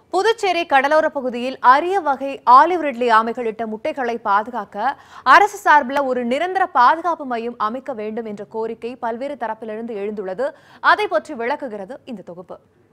புதுச்சேரி கடலோர பகுதியில் அரிய வகை ஆலிவ் ரிட்லி ஆமைகள் இட்ட முட்டைகளை பாதுகாக்க அரசு சார்பில் ஒரு நிரந்தர பாதுகாப்பு மையம் அமைக்க வேண்டும் என்ற கோரிக்கை பல்வேறு தரப்பிலிருந்து எழுந்துள்ளது அதை பற்றி விளக்குகிறது இந்த தொகுப்பு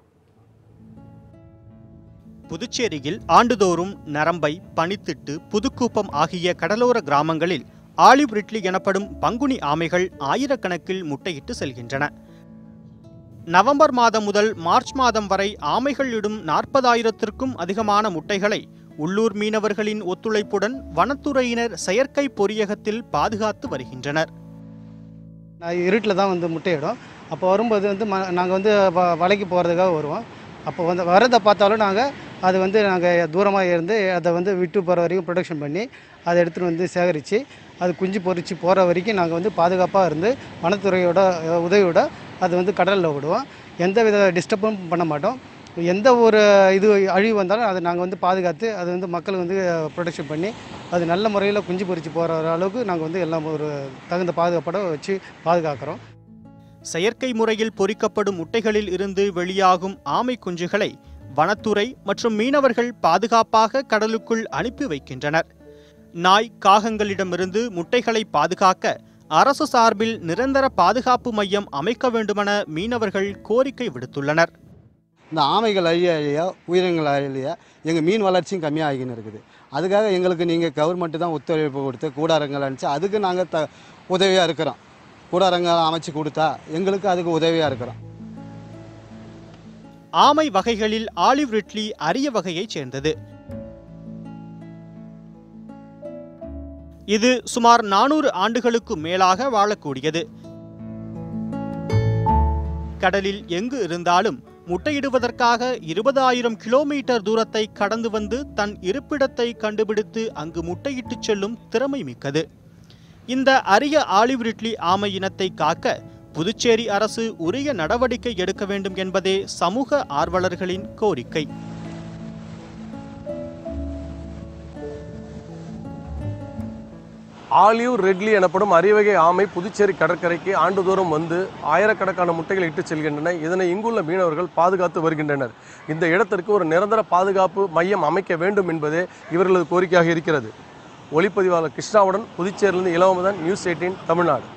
புதுச்சேரியில் ஆண்டுதோறும் நரம்பை பனித்திட்டு புதுக்கூப்பம் ஆகிய கடலோர கிராமங்களில் ஆலிவ் ரிட்லி எனப்படும் பங்குனி ஆமைகள் ஆயிரக்கணக்கில் முட்டையிட்டு செல்கின்றன நவம்பர் மாதம் முதல் மார்ச் மாதம் வரை ஆமைகள் இடும் நாற்பதாயிரத்திற்கும் அதிகமான முட்டைகளை உள்ளூர் மீனவர்களின் ஒத்துழைப்புடன் வனத்துறையினர் செயற்கை பொறியகத்தில் பாதுகாத்து வருகின்றனர் நான் இருட்டில் தான் வந்து முட்டையிடும் அப்போ வரும்போது வந்து ம நாங்கள் வந்து வ வலைக்கு போகிறதுக்காக வருவோம் அப்போ வந்து வரதை பார்த்தாலும் நாங்கள் அது வந்து நாங்கள் தூரமாக இருந்து அதை வந்து விட்டு போகிற வரைக்கும் ப்ரொடெக்ஷன் பண்ணி அதை எடுத்துகிட்டு வந்து சேகரித்து அது குஞ்சு பொறிச்சு போகிற வரைக்கும் நாங்கள் வந்து பாதுகாப்பாக இருந்து வனத்துறையோட அஹ், உதவியோட அது வந்து கடலில் விடுவோம் எந்த வித டிஸ்டர்பும் பண்ண மாட்டோம் எந்த ஒரு இது அழிவு வந்தாலும் அதை நாங்கள் வந்து பாதுகாத்து அது வந்து மக்களுக்கு வந்து ப்ரொடெக்ஷன் பண்ணி அது நல்ல முறையில் குஞ்சு பொறிச்சு போகிற அளவுக்கு நாங்கள் வந்து எல்லாம் ஒரு தகுந்த பாதுகாப்போட வச்சு பாதுகாக்கிறோம் செயற்கை முறையில் பொறிக்கப்படும் முட்டைகளில் இருந்து வெளியாகும் ஆமை குஞ்சுகளை வனத்துறை மற்றும் மீனவர்கள் பாதுகாப்பாக கடலுக்குள் அனுப்பி வைக்கின்றனர் நாய் காகங்களிடமிருந்து முட்டைகளை பாதுகாக்க அரசு சார்பில் நிரந்தர பாதுகாப்பு மையம் அமைக்க வேண்டுமென மீனவர்கள் கோரிக்கை விடுத்துள்ளனர் இந்த ஆமைகள் அழிய அழிய உயிரினங்கள் அழிய எங்கள் மீன் வளர்ச்சியும் கம்மியாகின்னு இருக்குது அதுக்காக எங்களுக்கு நீங்கள் கவர்மெண்ட்டு தான் ஒத்துழைப்பு கொடுத்து கூடாரங்கள் அனுப்பிச்சு அதுக்கு நாங்கள் த உதவியாக இருக்கிறோம் கூடாரங்கள் அமைச்சு கொடுத்தா எங்களுக்கு அதுக்கு உதவியாக இருக்கிறோம் ஆமை வகைகளில் ஆலிவ் ரிட்லி அரிய வகையைச் சேர்ந்தது இது சுமார் நானூறு ஆண்டுகளுக்கு மேலாக வாழக்கூடியது கடலில் எங்கு இருந்தாலும் முட்டையிடுவதற்காக இருபதாயிரம் கிலோமீட்டர் தூரத்தை கடந்து வந்து தன் இருப்பிடத்தை கண்டுபிடித்து அங்கு முட்டையிட்டுச் செல்லும் திறமை மிக்கது இந்த அரிய ஆலிவ் ரிட்லி ஆமை இனத்தை காக்க புதுச்சேரி அரசு உரிய நடவடிக்கை எடுக்க வேண்டும் என்பதே சமூக ஆர்வலர்களின் கோரிக்கை ஆலிவ் ரெட்லி எனப்படும் அரியவகை ஆமை புதுச்சேரி கடற்கரைக்கு ஆண்டுதோறும் வந்து ஆயிரக்கணக்கான முட்டைகளை இட்டுச் செல்கின்றன இதனை இங்குள்ள மீனவர்கள் பாதுகாத்து வருகின்றனர் இந்த இடத்திற்கு ஒரு நிரந்தர பாதுகாப்பு மையம் அமைக்க வேண்டும் என்பதே இவர்களது கோரிக்கையாக இருக்கிறது ஒளிப்பதிவாளர் கிருஷ்ணாவுடன் புதுச்சேரியிலிருந்து இளவமதன் நியூஸ் எயிட்டீன் தமிழ்நாடு